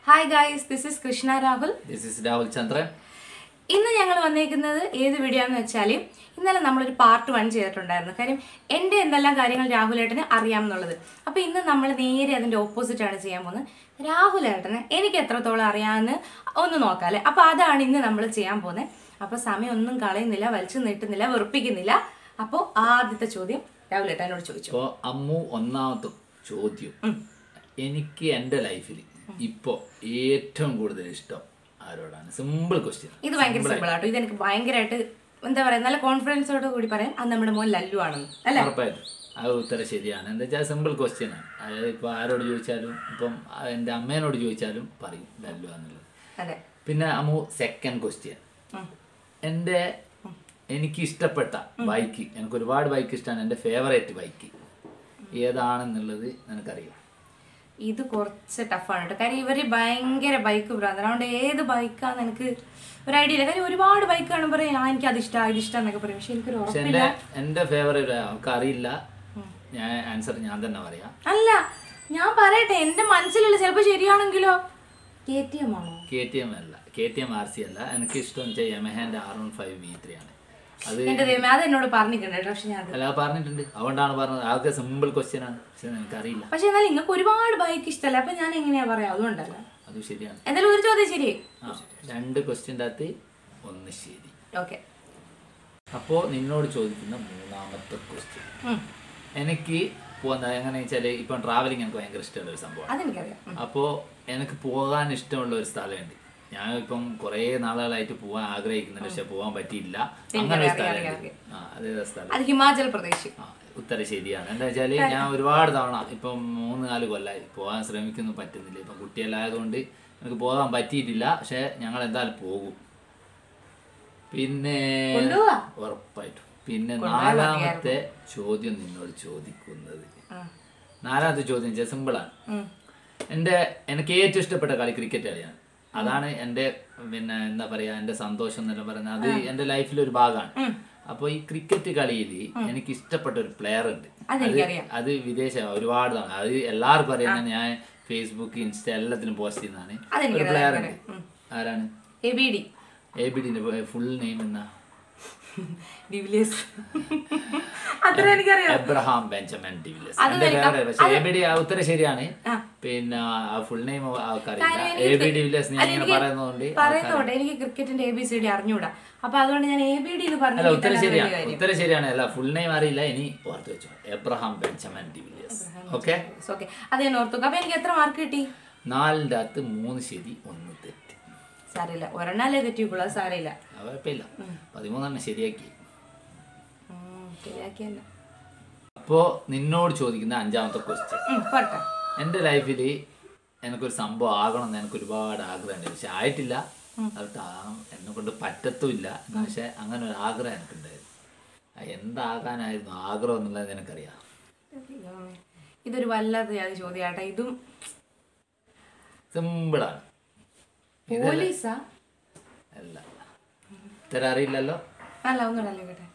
Hi guys this is Krishna Rahul this is Rahul Chandran ഇന്ന് ഞങ്ങൾ വന്നേക്കുന്നത് ഏത് വീഡിയോ എന്ന് വെച്ചാൽ ഇന്നലെ നമ്മളൊരു പാർട്ട് വൺ ചെയ്തിട്ടുണ്ടായിരുന്നു കാര്യം എൻ്റെ എന്തെല്ലാം കാര്യങ്ങൾ രാഹുലേട്ടന് അറിയാമെന്നുള്ളത് അപ്പോൾ ഇന്ന് നമ്മൾ നേരെ അതിൻ്റെ ഓപ്പോസിറ്റ് ആണ് ചെയ്യാൻ പോകുന്നത് രാഹുലേട്ടന് എനിക്ക് എത്രത്തോളം അറിയാമെന്ന് ഒന്ന് നോക്കാം അല്ലേ അപ്പോൾ അതാണ് ഇന്ന് നമ്മൾ ചെയ്യാൻ പോകുന്നത് അപ്പോൾ സമയം ഒന്നും കളയുന്നില്ല വലിച്ചു നീട്ടുന്നില്ല വെറുപ്പിക്കുന്നില്ല അപ്പോൾ ആദ്യത്തെ ചോദ്യം രാഹുലേട്ടനോട് ചോദിച്ചു ഇപ്പോൾ അമ്മു ഒന്നാമത്തെ ചോദ്യം എനിക്ക് എൻ്റെ ലൈഫിൽ ഇപ്പോൾ ഏറ്റവും കൂടുതൽ ഇഷ്ടം ആരോടാണ് സിമ്പിൾ ക്വസ്റ്റ്യൻ ഇത് ഭയങ്കര സിമ്പിൾ ആട്ടോ ഇത് എനിക്ക് ഭയങ്കരമായിട്ട് എന്താ പറയുക നല്ല കോൺഫിഡൻസോട് കൂടി പറയാം അത് നമ്മുടെ മോൻ ലല്ലു ആണെന്ന് അല്ലേ ഉറപ്പായിട്ടും അത് ഉത്തരം ശരിയാണ് എന്താ വെച്ചാൽ സിമ്പിൾ ക്വസ്റ്റ്യൻ ആണ് അതായത് ഇപ്പോൾ ആരോട് ചോദിച്ചാലും ഇപ്പം എൻ്റെ അമ്മേനോട് ചോദിച്ചാലും പറയും ലല്ലു എന്നുള്ളത് അതെ പിന്നെ അമ്മു സെക്കൻഡ് ക്വസ്റ്റ്യൻ ഉം. എൻ്റെ എനിക്ക് ഇഷ്ടപ്പെട്ട ബൈക്ക് എനിക്ക് ഒരുപാട് ബൈക്ക് ഇഷ്ടമാണ് എൻ്റെ ഫേവറേറ്റ് ബൈക്ക് ഏതാണെന്നുള്ളത് നിനക്കറിയാം ഇത് കുറച്ച് ടഫാണ് കേട്ടോ കാര്യം ഇവര് ഭയങ്കര ബൈക്ക് ഭ്രാന്തൻ അതുകൊണ്ട് ഏത് ബൈക്കാന്ന് എനിക്ക് ഒരു ഐഡിയ ഇല്ല കാര്യം ഒരുപാട് ബൈക്ക് കാണുമ്പോൾ പറയും ആ എനിക്ക് അത് ഇഷ്ടം ഇത് ഇഷ്ടം എന്നൊക്കെ പറയും പക്ഷെ എനിക്കൊരു പക്ഷെ ഉറപ്പില്ല എൻ്റെ എൻ്റെ ഫേവറേറ്റ് അവർക്ക് അറിയില്ല ഞാൻ ആൻസർ ഞാൻ തന്നെ പറയാം അല്ല ഞാൻ പറയട്ടെ എന്റെ മനസ്സിലുള്ള ചിലപ്പോൾ ശരിയാണെങ്കിലോ കെ ടി എം ആണോ കെ ടി എം അല്ല K T M R C അല്ല എനിക്ക് ഇഷ്ടം വെച്ചാൽ യമഹാൻ്റെ R one five V three ആണ് അത് എന്റെ ദൈവമേ അത് എന്നോട് പറഞ്ഞിട്ടുണ്ട് കേട്ടോ പക്ഷെ ഞാൻ അത് അല്ല പറഞ്ഞിട്ടുണ്ട് അതുകൊണ്ടാണ് പറഞ്ഞത് അതൊക്കെ സിമ്പിൾ ക്വസ്റ്റ്യൻ ആണ് പക്ഷെ എനിക്കറിയില്ല പക്ഷെ എന്നാൽ നിങ്ങൾക്ക് ഒരുപാട് ബൈക്ക് ഇഷ്ടമല്ല അപ്പൊ ഞാൻ എങ്ങനെയാ പറയാ അതുകൊണ്ടല്ല അത് ശരിയാണ് എന്തായാലും ഒരു ചോദ്യം ശരി ആ രണ്ട് ക്വസ്റ്റ്യൻ്റെ അകത്ത് ഒന്ന് ശരി ഓക്കെ അപ്പോൾ നിന്നോട് ചോദിക്കുന്ന മൂന്നാമത്തെ ക്വസ്റ്റ്യൻ എനിക്ക് പോകുന്ന എങ്ങനെ വെച്ചാൽ ഇപ്പം ട്രാവലിംഗ് എനിക്ക് ഭയങ്കര ഇഷ്ടമുള്ള ഒരു സംഭവമാണ് അതെനിക്കറിയാം ഉം. അപ്പോൾ എനിക്ക് പോകാൻ ഇഷ്ടമുള്ള ഒരു സ്ഥലമുണ്ട് ഞാൻ ഇപ്പം കുറേ നാളുകളായിട്ട് പോകാൻ ആഗ്രഹിക്കുന്നുണ്ട് പക്ഷെ പോകാൻ പറ്റിയില്ല അങ്ങനെ ഒരു സ്ഥലമുണ്ട് ആ അതേ സ്ഥലം അത് ഹിമാചൽ പ്രദേശ് ആ ഉത്തരം ശരിയാണ് എന്താ വെച്ചാൽ ഞാൻ ഒരുപാട് തവണ ഇപ്പം മൂന്ന് നാല് കൊല്ലമായി പോകാൻ ശ്രമിക്കുന്നു പറ്റുന്നില്ല ഇപ്പം കുട്ടികളായതുകൊണ്ട് എനിക്ക് പോകാൻ പറ്റിയിട്ടില്ല പക്ഷെ ഞങ്ങൾ എന്തായാലും പോകും പിന്നെ കൊണ്ടുപോവാ? ഉറപ്പായിട്ടും പിന്നെ നാലാമത്തെ ചോദ്യം നിന്നോട് ചോദിക്കുന്നത് ആ. നാലാമത്തെ ചോദ്യം വെച്ചാൽ സിമ്പിളാണ് ഉം. എൻ്റെ എനിക്ക് ഏറ്റവും ഇഷ്ടപ്പെട്ട കളി ക്രിക്കറ്റ് കളിയാണ് അതാണ് എൻ്റെ പിന്നെ എന്താ പറയാ എൻ്റെ സന്തോഷം എന്നെല്ലാം പറയുന്നത് അത് എൻ്റെ ലൈഫിലെ ഒരു ഭാഗമാണ് അപ്പോൾ ഈ ക്രിക്കറ്റ് കളിയിൽ എനിക്ക് ഇഷ്ടപ്പെട്ട ഒരു പ്ലെയർ ഉണ്ട് അതെനിക്കറിയാം. അത് വിദേശ ഒരുപാട് തവണ അത് എല്ലാവർക്കും അറിയാം ഞാൻ ഫേസ്ബുക്ക് ഇൻസ്റ്റ എല്ലാത്തിലും പോസ്റ്റ് ചെയ്യുന്നതാണ് ഒരു അതെനിക്കറിയാം, പ്ലെയർ ഉണ്ട് എനിക്കറിയാം. ആരാണ് A B D A B ഡിന്റെ ഫുൾ നെയിം എന്നാ ഡിവിലിയേഴ്സ് അത്ര എനിക്കറിയാം എബ്രഹാം ബെഞ്ചമിൻ ഡിവിലിയേഴ്സ് അത് എന്റെ എനിക്ക് ഫേവറേറ്റ് പക്ഷേ എ ബി ഡി ഉത്തരം ശരിയാണ് ആ. പിന്നെ ആ ഫുൾ നെയിം ആൾക്കറിയില്ല കാര്യം എ എനിക്ക് ബി ഡിവിലിയേഴ്സ് ഞാൻ അല്ല, ഇങ്ങനെ എനിക്ക് പറയുന്നതുകൊണ്ട് പറയുന്നോട്ടെ എനിക്ക് ക്രിക്കറ്റിന്റെ എ ബി സി ഡി അറിഞ്ഞൂടാ അപ്പൊ അതുകൊണ്ട് ഞാൻ എ ബി ഡി എന്ന് അല്ല പറഞ്ഞു ഉത്തരം ശരിയാണ് ഉത്തരം ശരിയാണ് അല്ല ഫുൾ നെയിം അറിയില്ല ഇനി ഓർത്ത് വെച്ചോ Abraham Benjamin de Villiers okay okay അത് ഞാൻ ഓർത്തു അപ്പൊ എനിക്ക് എത്ര മാർക്ക് കിട്ടി നാലിൻ്റെ അകത്ത് മൂന്ന് ശരി ഒന്ന് തെറ്റ് സാരമില്ല ഒരെണ്ണാലേ തെറ്റിക്കുള്ളൂ അത് സാരമില്ല അത് കുഴപ്പമില്ല പതിമൂന്നെണ്ണം ശരിയാക്കി ഉം, ശരിയാക്കി തന്നെ അപ്പോൾ നിന്നോട് ചോദിക്കുന്ന അഞ്ചാമത്തെ ക്വസ്റ്റ്യൻ ഉം, പോട്ടെ എൻ്റെ ലൈഫിൽ എനിക്കൊരു സംഭവം ആകണമെന്ന് എനിക്ക് ഒരുപാട് ആഗ്രഹമുണ്ട് പക്ഷെ ആയിട്ടില്ല അത് എന്നെ കൊണ്ട് പറ്റത്തുമില്ല എന്ന് പക്ഷെ അങ്ങനെ ഒരു ആഗ്രഹം എനിക്കുണ്ടായിരുന്നു അത് എന്താകാനായിരുന്നു ആഗ്രഹം എന്നുള്ളത് എനിക്കറിയാം ദൈവമേ. ഇതൊരു വല്ലാത്ത ജാതി ചോദ്യാട്ടെ ഇതും സിമ്പിളാണ് പോലീസാ അല്ല ഇത്തരം അറിയില്ലല്ലോ അല്ല ഒന്നുകൂടെ അല്ലേ കേട്ടെ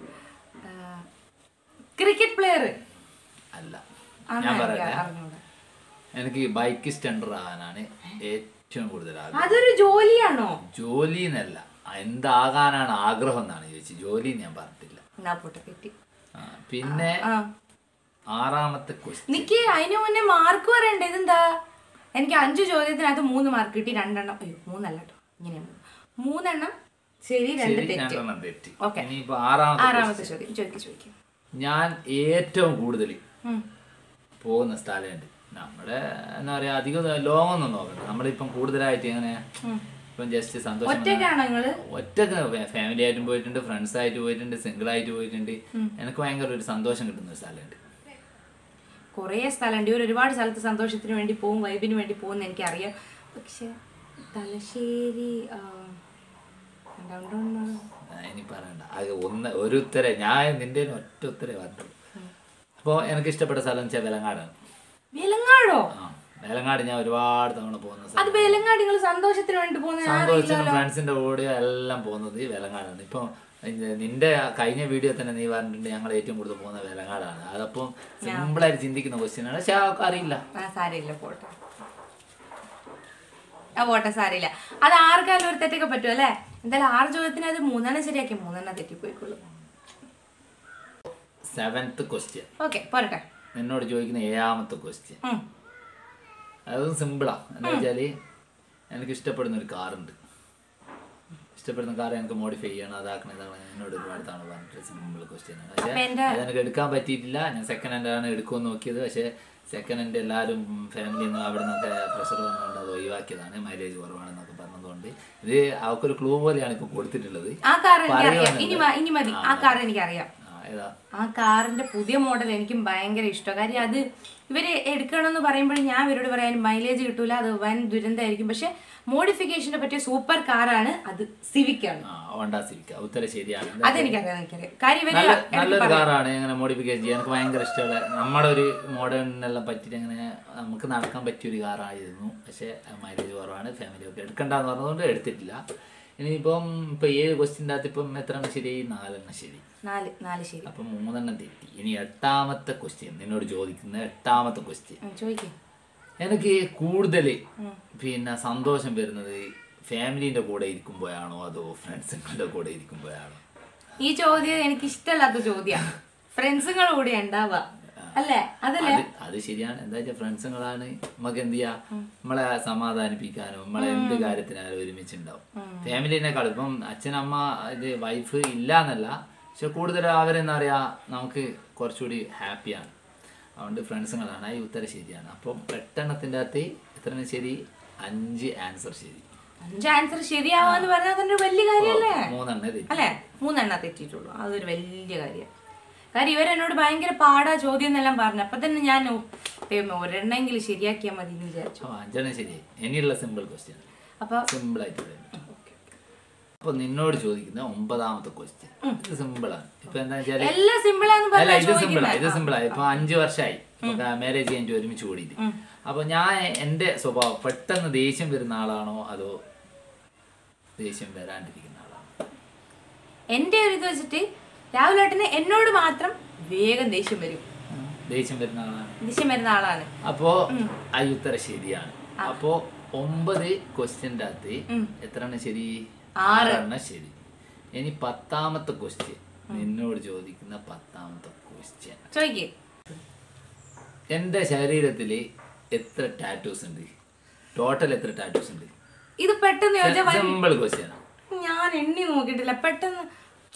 ക്രിക്കറ്റ് പ്ലെയർ അല്ല ഞാൻ പറയട്ടെ എനിക്ക് ബൈക്ക് സ്റ്റണ്ടർ ആകാനാണ് ഏറ്റവും കൂടുതൽ ആഗ്രഹം അതൊരു ജോലിയാണോ ജോലി എന്നല്ല എന്താകാനാണ് ആഗ്രഹം എന്നാണ് ചോദിച്ചത് ജോലി ഞാൻ പറഞ്ഞിട്ടില്ല എന്നാ പോട്ടെ കിട്ടി ആ, പിന്നെ ആ ആറാമത്തെ ക്വസ്റ്റ്യൻ നിക്ക് അതിന് മുന്നേ മാർക്ക് പറയണ്ടേ ഇതെന്താ എനിക്ക് അഞ്ച് ചോദ്യത്തിനകത്ത് മൂന്ന് മാർക്ക് കിട്ടി രണ്ടെണ്ണം അയ്യോ മൂന്നല്ല കേട്ടോ ഇങ്ങനെയാണ് മൂന്നെണ്ണം ശരി രണ്ട് ശരി തെറ്റ് രണ്ടെണ്ണം തെറ്റി Okay. ഇനിയിപ്പോ ആറാമത്തെ ആറാമത്തെ ചോദ്യം ചോദിക്കും ചോദിക്കും ഞാൻ ഏറ്റവും കൂടുതൽ ഉം. പോകുന്ന സ്ഥലമുണ്ട് നമ്മുടെ എന്താ പറയാ അധികം ലോങ് ഒന്നും നോക്കണ്ട നമ്മളിപ്പം കൂടുതലായിട്ട് ഇങ്ങനെ ഇപ്പം ജസ്റ്റ് സന്തോഷം ഒറ്റയ്ക്കാണോ നിങ്ങള് ഒറ്റക്ക് ഫാമിലി ആയിട്ടും പോയിട്ടുണ്ട് ഫ്രണ്ട്സ് ആയിട്ട് പോയിട്ടുണ്ട് സിംഗിൾ ആയിട്ട് പോയിട്ടുണ്ട് എനിക്ക് ഭയങ്കര ഒരു സന്തോഷം കിട്ടുന്ന ഒരു സ്ഥലമുണ്ട് കുറേ സ്ഥലമുണ്ട് ഇവർ ഒരുപാട് സ്ഥലത്ത് സന്തോഷത്തിന് വേണ്ടി പോകും വൈബിന് വേണ്ടി പോകുന്ന എനിക്കറിയാം പക്ഷെ തലശ്ശേരി ആ, രണ്ടാമതൊന്ന് ആ, ഇനി പറയണ്ട അത് ഒന്ന് ഒരു ഉത്തരം ഞാൻ നിന്റെ കയ്യിൽ നിന്ന് ഒറ്റ ഉത്തരേ പറഞ്ഞുള്ളൂ അപ്പോൾ എനിക്ക് ഇഷ്ടപ്പെട്ട സ്ഥലം വെച്ചാൽ വെലങ്ങാടാണ് വേലങ്ങാടോ ആ വേലങ്ങാട് ഞാൻ ഒരുപാട് തവണ പോകുന്ന സ്ഥലം അത് വേലങ്ങാട് നിങ്ങൾ സന്തോഷത്തിന് വേണ്ടി പോകുന്ന സന്തോഷത്തിനും ഫ്രണ്ട്സിന്റെ കൂടെ എല്ലാം പോകുന്നത് വേലങ്ങാടാണ് ഇപ്പം ഇ- നിന്റെ കഴിഞ്ഞ വീഡിയോ തന്നെ നീ പറഞ്ഞിട്ടുണ്ട് ഞങ്ങൾ ഏറ്റവും കൂടുതൽ പോകുന്ന വേലങ്ങാടാണ് അതപ്പം സിമ്പിളായിട്ട് ചിന്തിക്കുന്ന ക്വസ്റ്റ്യൻ ആണ് പക്ഷെ ആൾക്ക് അറിയില്ല ആ സാരമില്ല പോട്ടെ ആ പോട്ടെ സാരില്ല അത് ആർക്കാലും ഒരു തെറ്റൊക്കെ പറ്റും അല്ലേ എന്തായാലും ആറ് ചോദ്യത്തിന് അത് മൂന്നെണ്ണം ശരിയാക്കി മൂന്നെണ്ണം തെറ്റിപ്പോയിക്കോളൂ സെവൻത്ത് ക്വസ്റ്റ്യൻ ഓക്കെ പോരട്ടെ എന്നോട് ചോദിക്കുന്ന ഏഴാമത്തെ ക്വസ്റ്റ്യൻ ഉം. അതും സിമ്പിളാ എന്താ വെച്ചാല് എനിക്ക് ഇഷ്ടപ്പെടുന്ന ഒരു കാറുണ്ട് ഇഷ്ടപ്പെടുന്ന കാർ എനിക്ക് മോഡിഫൈ ചെയ്യണം അതാക്കണം ഇതാണ് എന്നോട് ഒരുപാട് തവണ പറഞ്ഞിട്ട് സിമ്പിൾ ക്വസ്റ്റ്യൻ ആണ് പക്ഷേ അപ്പൊ എന്റെ- അതെനിക്ക് എടുക്കാൻ പറ്റിയിട്ടില്ല ഞാൻ സെക്കൻഡ് ഹാൻഡ് ആണ് എടുക്കുമെന്ന് നോക്കിയത് പക്ഷേ സെക്കൻഡ് ഹാൻഡ് എല്ലാവരും ഫാമിലിയിൽ നിന്ന് അവിടെ നിന്നൊക്കെ പ്രഷർ വന്നുകൊണ്ട് അത് ഒഴിവാക്കിയതാണ് മൈലേജ് കുറവാണെന്നൊക്കെ പറഞ്ഞതുകൊണ്ട് ഇത് അവൾക്കൊരു ക്ലൂ പോലെയാണ് ഇപ്പോൾ കൊടുത്തിട്ടുള്ളത് ആ കാർ എനിക്കറിയാം പറയുവാണെങ്കിൽ- ഇനി മ- ഇനി മതി ആ കാർ എനിക്കറിയാം ആ ഏതാ ആ കാറിന്റെ പുതിയ മോഡൽ എനിക്കും ഭയങ്കര ഇഷ്ടമാണ് കാര്യം അത് ഇവര് എടുക്കണമെന്ന് പറയുമ്പോൾ ഞാൻ ഇവരോട് പറയാൻ മൈലേജ് കിട്ടൂല അത് വൻ ദുരന്തമായിരിക്കും പക്ഷെ മോഡിഫിക്കേഷനെ പറ്റിയ സൂപ്പർ കാറാണ് അത് സിവിക് ആണ് ആ ഹോണ്ട സിവിക്ക ഉത്തരം ശരിയാണ് അതെനിക്കറിയാം എനിക്കറിയാം കാര്യം ഇവര് നല്ല ഇടയ്ക്ക് നല്ലൊരു പറയും. കാറാണ് ഇങ്ങനെ മോഡിഫിക്കേഷൻ ചെയ്യാൻ എനിക്ക് ഭയങ്കര ഇഷ്ടമുള്ള നമ്മുടെ ഒരു മോഡേണിനെല്ലാം പറ്റിയിട്ട് അങ്ങനെ നമുക്ക് നടക്കാൻ പറ്റിയ ഒരു കാറായിരുന്നു പക്ഷേ മൈലേജ് കുറവാണ് ഫാമിലി ഒക്കെ എടുക്കണ്ടെന്ന് പറഞ്ഞതുകൊണ്ട് എടുത്തിട്ടില്ല ഇനിയിപ്പം ഇപ്പം ഏഴ് ക്വസ്റ്റിൻ്റെ അകത്ത് ഇപ്പം എത്ര എണ്ണം ശരി നാലെണ്ണം ശരി നാല് നാല് ശരി അപ്പം മൂന്നെണ്ണം തെറ്റി ഇനി എട്ടാമത്തെ ക്വസ്റ്റ്യൻ നിന്നോട് ചോദിക്കുന്ന എട്ടാമത്തെ ക്വസ്റ്റ്യൻ ഉം, ചോദിക്ക് എനിക്ക് കൂടുതൽ പിന്നെ സന്തോഷം വരുന്നത് ഫാമിലീൻ്റെ കൂടെ ഇരിക്കുമ്പോഴാണോ അതോ ഫ്രണ്ട്സുകളുടെ കൂടെ ഇരിക്കുമ്പോഴാണോ ഈ ചോദ്യം എനിക്ക് ഇഷ്ടമല്ലാത്ത ചോദ്യമാണ് ഫ്രണ്ട്സുകൾ കൂടെ ഉണ്ടാവുക അല്ലേ അതല്ലേ അത് അത് ശരിയാണ് എന്താ വെച്ചാൽ ഫ്രണ്ട്സുകളാണ് നമുക്ക് എന്ത് ചെയ്യാ നമ്മളെ സമാധാനിപ്പിക്കാനും നമ്മളെ എന്ത് കാര്യത്തിനായാലും ഒരുമിച്ചുണ്ടാവും ഫാമിലിനേക്കാൾ ഇപ്പം അച്ഛനമ്മ ഇത് വൈഫ് ഇല്ല എന്നല്ല പക്ഷെ കൂടുതൽ അവരെന്താ പറയാ നമുക്ക് കുറച്ചുകൂടി ഹാപ്പിയാണ് അതുകൊണ്ട് ഫ്രണ്ട്സുകളാണ് ഈ ഉത്തരം ശരിയാണ് അപ്പം എട്ടെണ്ണത്തിൻ്റെ അകത്ത് എത്ര ശരി അഞ്ച് ആൻസർ ശരി അഞ്ച് ആൻസർ ശരിയാവാന്ന് പറഞ്ഞാൽ അതൊരു വലിയ കാര്യമല്ലേ മൂന്നെണ്ണേ തെറ്റി അല്ലേ മൂന്നെണ്ണ തെറ്റിയിട്ടുള്ളൂ അതൊരു വലിയ കാര്യം കാര്യം ഇവരെന്നോട് ഭയങ്കര പാടാ ചോദ്യം എന്നെല്ലാം പറഞ്ഞു അപ്പൊ തന്നെ ഞാൻ ഓ, ദൈവമേ, ഒരെണ്ണെങ്കിലും ശരിയാക്കിയാൽ മതി എന്ന് വിചാരിച്ചു അപ്പോൾ അഞ്ചെണ്ണം ശരി ഇനിയുള്ള സിമ്പിൾ ക്വസ്റ്റ്യൻ അപ്പൊ സിമ്പിൾ ആയിട്ട് പറയാം അപ്പൊ നിന്നോട് ചോദിക്കുന്ന ഒമ്പതാമത്തെ ക്വസ്റ്റ്യൻ ഇത് സിമ്പിളാണ് ഇപ്പൊ എന്താ വെച്ചാല് എല്ലാം സിമ്പിളാന്ന് അല്ല പറഞ്ഞാ ഇത് സിമ്പിളാ ചോദിക്കുന്നത് ഇത് സിമ്പിളാ ഇപ്പൊ അഞ്ചു വർഷമായി മാരേജ് കഴിഞ്ഞിട്ട് ഒരുമിച്ച് കൂടിയിട്ട് അപ്പൊ ഞാൻ എന്റെ സ്വഭാവം പെട്ടെന്ന് ദേഷ്യം വരുന്ന ആളാണോ അതോ ദേഷ്യം വരാണ്ടിരിക്കുന്ന ആളാണോ എന്റെ ഒരു ഇത് വെച്ചിട്ട് രാഹുൽ ഏട്ടന് എന്നോട് മാത്രം വേഗം ദേഷ്യം വരും ദേഷ്യം വരുന്ന ആളാണ് ദേഷ്യം വരുന്ന ആളാണ് അപ്പോ ആ ഉത്തരം ശരിയാണ് അപ്പോ ഒമ്പത് ക്വസ്റ്റ്യൻ്റെ അകത്ത് എത്ര എണ്ണം ശരി ആറെണ്ണം ശരി ഇനി പത്താമത്തെ ക്വസ്റ്റ്യൻ നിന്നോട് ചോദിക്കുന്ന പത്താമത്തെ ക്വസ്റ്റ്യൻ ചോദിക്ക് എൻ്റെ ശരീരത്തിൽ എത്ര ടാറ്റൂസ് ഉണ്ട് ടോട്ടൽ എത്ര ടാറ്റൂസ് ഉണ്ട് ഇത് പെട്ടെന്ന് ചോദിച്ചാൽ വൻ- സിമ്പിൾ ക്വസ്റ്റ്യൻ ഞാൻ എണ്ണി നോക്കിയിട്ടില്ല പെട്ടെന്ന്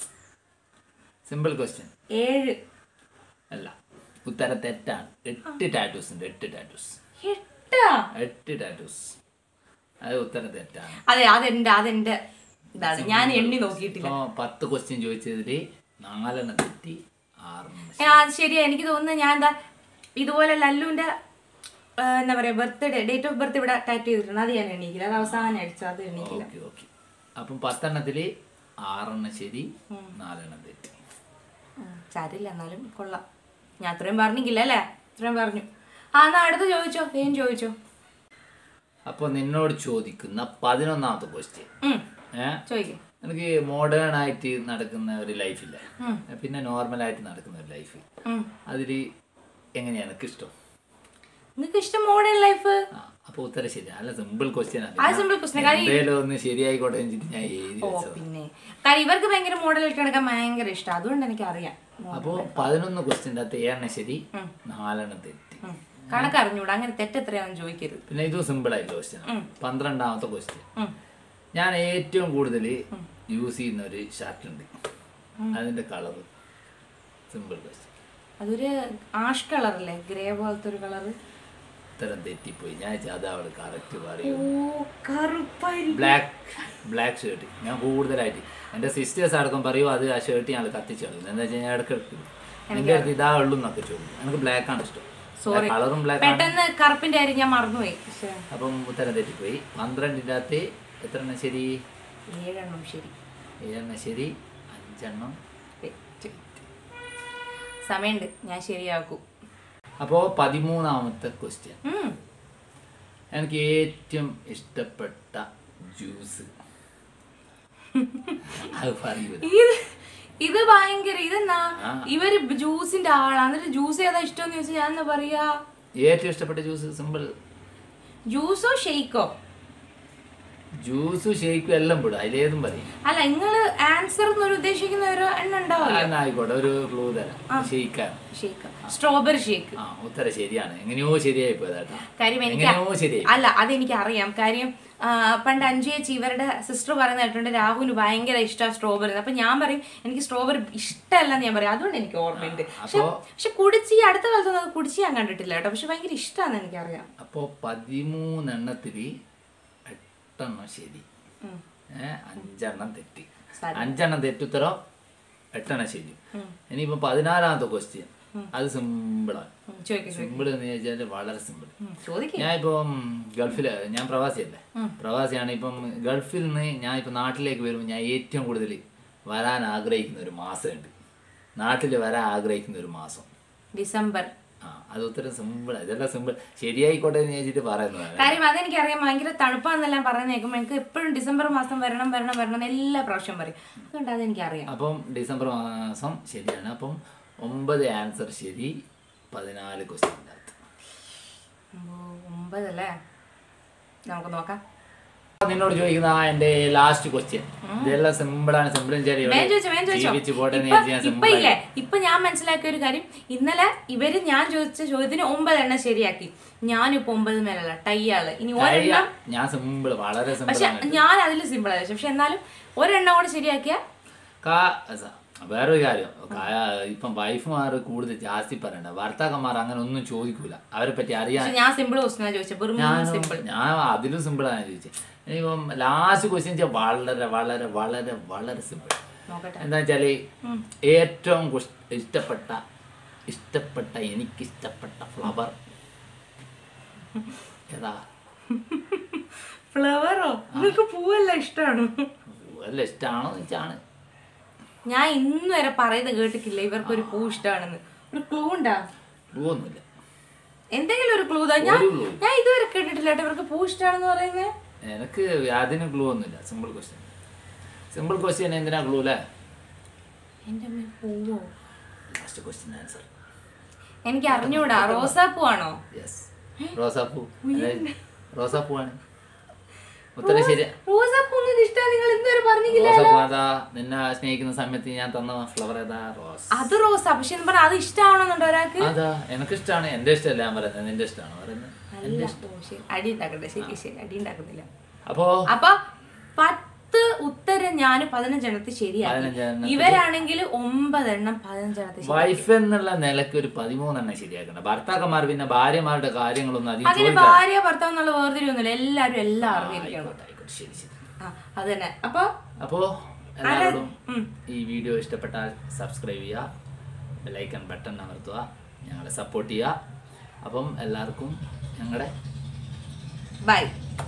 സിമ്പിൾ ക്വസ്റ്റ്യൻ ഏഴ് അല്ല ഉത്തരം തെറ്റാണ് എട്ട് ടാറ്റൂസ് ഉണ്ട് എട്ട് ടാറ്റൂസ് എട്ടാ എട്ട് ടാറ്റൂസ് അത് ഉത്തരം തെറ്റാണ് അതെ അതെന്റെ അതെന്റെ ഇതാണ് ഞാൻ എണ്ണി നോക്കിയിട്ടില്ല ഇപ്പൊ പത്ത് ക്വസ്റ്റ്യൻ ചോദിച്ചതിൽ നാലെണ്ണം തെറ്റി ആറെണ്ണം ഏ, അത് ശരിയാ എനിക്ക് തോന്നുന്നത് ഞാൻ എന്താ ഇതുപോലെ ലല്ലുവിന്റെ ആ, എന്താ പറയാ ബർത്ത്ഡേ ഡേറ്റ് ഓഫ് ബർത്ത് ഇവിടെ ടാറ്റ് ചെയ്തിട്ടുണ്ട് അത് ഞാൻ എണീക്കില്ല അത് അവസാനം അടിച്ചു അത് എണീക്കില്ല ഓക്കെ ഓക്കെ അപ്പം പത്തെണ്ണത്തിൽ ആറെണ്ണം ശരി നാലെണ്ണം തെറ്റി ഉം, സാരില്ല എന്നാലും കൊള്ളാം ഞാൻ അത്രയും പറഞ്ഞില്ല അല്ലേ അത്രയും പറഞ്ഞു ആ എന്നാ അടുത്ത് ചോദിച്ചോ ഏം ചോദിച്ചോ അപ്പോൾ നിന്നോട് ചോദിക്കുന്ന പതിനൊന്നാമത്തെ ക്വസ്റ്റ്യൻ ഉം, ഏഹ് ചോദിക്ക് എനിക്ക് മോഡേൺ ആയിട്ട് നടക്കുന്ന ഒരു ലൈഫില്ല പിന്നെ നോർമൽ ആയിട്ട് നടക്കുന്ന ഒരു ലൈഫ് ഉം. അതിൽ എങ്ങനെയാണ് എനിക്ക് ഇഷ്ടം നിങ്ങക്ക് ഇഷ്ടം മോഡേൺ ലൈഫ് ആ അപ്പോൾ ഉത്തരം ശരി അല്ല സിമ്പിൾ ക്വസ്റ്റ്യൻ അത് simple question. കാര്യം- എന്തേലും ഒന്ന് ശരിയായിക്കോട്ടെ എന്ന് വെച്ചിട്ട് ഞാൻ എഴുതി ഓ വെച്ചത് പിന്നെ കാര്യം ഇവർക്ക് ഭയങ്കര മോഡൽ ഇട്ട് നടക്കാൻ ഭയങ്കര ഇഷ്ടം അതുകൊണ്ട് എനിക്ക് അറിയാം അപ്പോൾ പതിനൊന്ന് ക്വസ്റ്റ്യൻ്റെ അകത്ത് ഏഴെണ്ണം ശരി നാലെണ്ണം തെറ്റി കണക്ക് അറിഞ്ഞൂടാ അങ്ങനെ തെറ്റെത്രയാണെന്ന് ചോദിക്കരുത് പിന്നെ ഇതും സിമ്പിൾ ആയിട്ടുള്ള ക്വസ്റ്റ്യൻ പന്ത്രണ്ടാമത്തെ ക്വസ്റ്റ്യൻ ഉം. ഞാൻ ഏറ്റവും കൂടുതൽ യൂസ് ചെയ്യുന്ന ഒരു ഷർട്ട് ഉണ്ട് അതിന്റെ കളർ സിമ്പിൾ ക്വസ്റ്റ്യൻ അതൊരു ആഷ് കളറല്ലേ ഗ്രേ പോലത്തെ ഒരു കളറ് ഉത്തരം തെറ്റിപ്പോയി ഞാൻ വിചാരിച്ചു അതാ അവള് കറക്റ്റ് ഓ പറയും കറുപ്പായി ബ്ലാക്ക് ബ്ലാക്ക് ഷർട്ട് ഞാൻ കൂടുതലായിട്ട് എൻ്റെ സിസ്റ്റേഴ്സ് അടക്കം പറയും അത് ആ ഷർട്ട് ഞാൻ കത്തിച്ച് കളയും എന്താ വെച്ചാൽ ഞാൻ ഇടയ്ക്ക് എടുക്കും എൻ്റെ അടുത്ത് ഇതാ ഉള്ളൂ എന്നൊക്കെ ചോദിക്കും എനിക്ക് ബ്ലാക്ക് ആണ് ഇഷ്ടം സോറി കളറും ബ്ലാക്ക് ആണ് പെട്ടെന്ന് കറുപ്പിന്റെ കാര്യം ഞാൻ മറന്നുപോയി പക്ഷേ അപ്പം ഉത്തരം തെറ്റിപ്പോയി പന്ത്രണ്ടിൻ്റെ അകത്ത് എത്ര എണ്ണം ശരി ഏഴെണ്ണം ശരി ഏഴെണ്ണം ശരി അഞ്ചെണ്ണം തെറ്റ്. സമയമുണ്ട് ഞാൻ ശരിയാക്കൂ അപ്പോൾ പതിമൂന്നാമത്തെ ക്വസ്റ്റ്യൻ ഉം. എനിക്ക് ഏറ്റവും ഇഷ്ടപ്പെട്ട ജ്യൂസ് അത് പറയൂ ഇത് ഇത് ഭയങ്കര ഇതെന്നാ ആ. ഇവര് ജ്യൂസിന്റെ ആളാ എന്നിട്ട് ജ്യൂസ് ഏതാ ഇഷ്ടം ചോദിച്ചാൽ ഞാൻ എന്താ പറയാ ഏറ്റവും ഇഷ്ടപ്പെട്ട ജ്യൂസ് സിമ്പിൾ ജ്യൂസോ ഷെയ്ക്കോ ജ്യൂസും ഷേക്കും എല്ലാം വിടും അതിലേതും പറയും അല്ല നിങ്ങള് ആൻസർ എന്നൊരു ഉദ്ദേശിക്കുന്ന ഒരു എണ്ണ ഉണ്ടാവുമല്ലോ എന്നാ ആയിക്കോട്ടെ ഒരു ക്ലൂ തരാം ഷേക്കാണ് ഷേക്ക് സ്ട്രോബെറി ഷേക്ക് ആ ഉത്തരം ശരിയാണ് എങ്ങനെയോ ശരിയായി പോയതാട്ടാ കാര്യം എനിക്ക് എങ്ങനെയോ ശരിയായി അല്ല അതെനിക്ക് അറിയാം കാര്യം ആ, പണ്ട് അഞ്ചു ചേച്ചി ഇവരുടെ സിസ്റ്റർ പറയുന്ന കേട്ടിട്ടുണ്ട് രാഹുലിന് ഭയങ്കര ഇഷ്ടമാണ് സ്ട്രോബെറി അപ്പൊ ഞാൻ പറയും എനിക്ക് സ്ട്രോബെറി ഇഷ്ടമല്ല എന്ന് ഞാൻ പറയും അതുകൊണ്ട് എനിക്ക് ഓർമ്മയുണ്ട് പക്ഷെ അപ്പോ പക്ഷെ കുടിച്ച് ഈ അടുത്ത കാലത്തൊന്നും അത് കുടിച്ച് ഞാൻ കണ്ടിട്ടില്ല കേട്ടോ പക്ഷെ ഭയങ്കര ഇഷ്ടമാണെന്ന് എനിക്കറിയാം അപ്പോ പതിമൂന്നെണ്ണത്തില് എട്ടെണ്ണം ശരി ഉം. ഏ അഞ്ചെണ്ണം തെറ്റി സാരം. അഞ്ചെണ്ണം തെറ്റുത്തരം എട്ടെണ്ണം ശരി ഇനിയിപ്പോ പതിനാലാമത്തെ ക്വസ്റ്റ്യൻ അത് സിമ്പിളാണ് ഉം, ചോദിക്ക് ചോദിക്ക്. സിമ്പിൾ എന്ന് ചോദിച്ചാൽ വളരെ സിമ്പിൾ ഉം, ചോദിക്ക് ഞാൻ ഇപ്പം ഗൾഫില് ഞാൻ പ്രവാസിയല്ലേ പ്രവാസിയാണ് ഇപ്പം ഗൾഫിൽ നിന്ന് ഞാൻ ഇപ്പം നാട്ടിലേക്ക് വരുമ്പോൾ ഞാൻ ഏറ്റവും കൂടുതൽ വരാൻ ആഗ്രഹിക്കുന്ന ഒരു മാസമുണ്ട് നാട്ടിൽ വരാൻ ആഗ്രഹിക്കുന്ന ഒരു മാസം ഡിസംബർ ആ അത് ഉത്തരം സിമ്പിൾ ഇതെല്ലാം സിമ്പിൾ ശരിയായിക്കോട്ടെ എന്ന് ചോദിച്ചിട്ട് പറയുന്നതാണ് കാര്യം അതെനിക്കറിയാം ഭയങ്കര തണുപ്പാന്നെല്ലാം പറയുന്ന കേൾക്കുമ്പോൾ എനിക്ക് എപ്പോഴും ഡിസംബർ മാസം വരണം വരണം വരണം എന്ന് എല്ലാ പ്രാവശ്യം പറയും അതുകൊണ്ട് അതെനിക്കറിയാം അപ്പം ഡിസംബർ മാസം ശരിയാണ് അപ്പം ഒമ്പത് ആൻസർ ശരി പതിനാല് ക്വസ്റ്റ്യൻ ഓ, ഒമ്പതല്ലേ നമുക്ക് നോക്കാം നിന്നോട് ചോദിക്കുന്ന ആ എന്റെ ലാസ്റ്റ് ക്വസ്റ്റ്യൻ ഇതെല്ലാം സിമ്പിളാണ് സിമ്പിൾ വേഗം ചോദിച്ചോ വേഗം ചോദിച്ചോ ജീവിച്ചു പോട്ടെ എന്ന് ഇപ്പൊ- വിചാരിച്ച് ഞാൻ ഇപ്പൊ simple ഇല്ലേ ആയി. ഇപ്പൊ ഞാൻ മനസ്സിലാക്കിയ ഒരു കാര്യം ഇന്നലെ ഇവര് ഞാൻ ചോദിച്ച ചോദ്യത്തിന് ഒമ്പതെണ്ണം ശരിയാക്കി ഞാനിപ്പോ ഒമ്പത് മേലല്ല ടൈയാള് ഇനി ഒരെണ്ണം ഞാൻ സിമ്പിൾ വളരെ സിമ്പിൾ പക്ഷെ ആണ് ഞാൻ അതിൽ സിമ്പിൾ ആയി പക്ഷെ എന്നാലും ഒരെണ്ണം കൂടെ ശരിയാക്കിയ കാ- സ- വേറൊരു കാര്യം കാ- ഇപ്പം വൈഫുമാർ കൂടുതൽ ജാസ്തി പറയണ്ട ഭർത്താക്കന്മാർ അങ്ങനെ ഒന്നും ചോദിക്കൂല അവരെ പറ്റി അറിയാൻ പക്ഷെ ഞാൻ സിമ്പിൾ ക്വസ്റ്റിനാ ചോദിച്ചത് വെറും ഞാൻ സിമ്പിൾ ഞാൻ അതിലും സിമ്പിളാണ് ചോദിച്ചത് ഇനിയിപ്പം ലാസ്റ്റ് ക്വസ്റ്റ്യൻ വെച്ചാൽ വളരെ വളരെ വളരെ വളരെ സിമ്പിൾ നോക്കട്ടെ എന്താ വെച്ചാല് ഏറ്റവും കുഷ്- ഇഷ്ടപ്പെട്ട ഇഷ്ടപ്പെട്ട എനിക്കിഷ്ടപ്പെട്ട ഫ്ലവർ ഏതാ ഫ്ലവറോ നിങ്ങൾക്ക് പൂവല്ല ഇഷ്ടമാണ് വല്ല ഇഷ്ടമാണോ എന്ന് വെച്ചാണ് ഞാൻ ഇന്ന് വരെ പറയുന്നത് കേട്ടിട്ടില്ല ഇവർക്കൊരു പൂ ഇഷ്ടമാണെന്ന് ഒരു ക്ലൂ ഉണ്ടാ പൂവൊന്നുമില്ല എന്തെങ്കിലും ഒരു ക്ലൂ ഞാൻ ഒരു clue. ഞാൻ ഇതുവരെ കേട്ടിട്ടില്ല കേട്ടോ ഇവർക്ക് പൂ ഇഷ്ടമാണെന്ന് പറയുന്നത് എനിക്ക് അതിന് ക്ലൂ ഒന്നുമില്ല സിമ്പിൾ ക്വസ്റ്റ്യൻ സിമ്പിൾ ക്വസ്റ്റ്യൻ എന്തിനാ ക്ലൂ അല്ലേ എന്റെ അമ്മ പൂവോ ലാസ്റ്റ് ക്വസ്റ്റ്യൻ ആൻസർ എനിക്ക് അറിഞ്ഞൂടാ റോസാപ്പൂ ആണോ യെസ് റോസാപ്പൂ അതായത് റോസാപ്പൂ ആണ് ഉത്തരം ശരി റോസാപ്പൂ നിങ്ങൾക്ക് ഇഷ്ടമാണ് നിങ്ങൾ ഇന്നുവരെ പറഞ്ഞില്ല റോസാപ്പൂ അതാ നിന്നെ സ്നേഹിക്കുന്ന സമയത്ത് ഞാൻ തന്ന ഫ്ലവർ ഏതാ റോസ് അത് റോസാ പക്ഷെ എന്ന് പറഞ്ഞാൽ അത് ഇഷ്ടമാണെന്നുണ്ടോ ഒരാൾക്ക് അതാ എനിക്കിഷ്ടമാണ് എന്റെ ഇഷ്ടമല്ല ഞാൻ പറയുന്നത് നിന്റെ ഇഷ്ടമാണ് പറയുന്നത് അല്ല ഓ, ശരി അടി ഉണ്ടാക്കട്ടെ ശരി ശരി അടി ഉണ്ടാക്കുന്നില്ല അപ്പോ അപ്പൊ പത്ത് ഉത്തരം ഞാൻ പതിനഞ്ചെണ്ണത്തിൽ ശരിയാക്കി പതിനഞ്ചെണ്ണത്തിൽ- ഇവരാണെങ്കിൽ ഒമ്പതെണ്ണം പതിനഞ്ചെണ്ണത്തിൽ ശരി വൈഫ് എന്നുള്ള നിലക്ക് ഒരു പതിമൂന്നെണ്ണം ശരിയാക്കണം ഭർത്താക്കന്മാർ പിന്നെ ഭാര്യമാരുടെ കാര്യങ്ങളൊന്നും അധികം അതിന് ചോദിക്കാറ് ഭാര്യ ഭർത്താവ് എന്നുള്ള വേർതിരിയൊന്നുമില്ല എല്ലാരും എല്ലാം അറിഞ്ഞിരിക്കണം ആയിക്കോട്ടെ ആയിക്കോട്ടെ ശരി ശരി ആ അത് തന്നെ അപ്പൊ അപ്പോൾ എല്ലാവരോടും ഉം. ഈ വീഡിയോ ഇഷ്ടപ്പെട്ടാൽ സബ്സ്ക്രൈബ് ചെയ്യുക ലൈക്കൺ ബട്ടൺ അമർത്തുക ഞങ്ങളെ സപ്പോർട്ട് ചെയ്യുക അപ്പം എല്ലാവർക്കും ഞങ്ങളുടെ ബൈ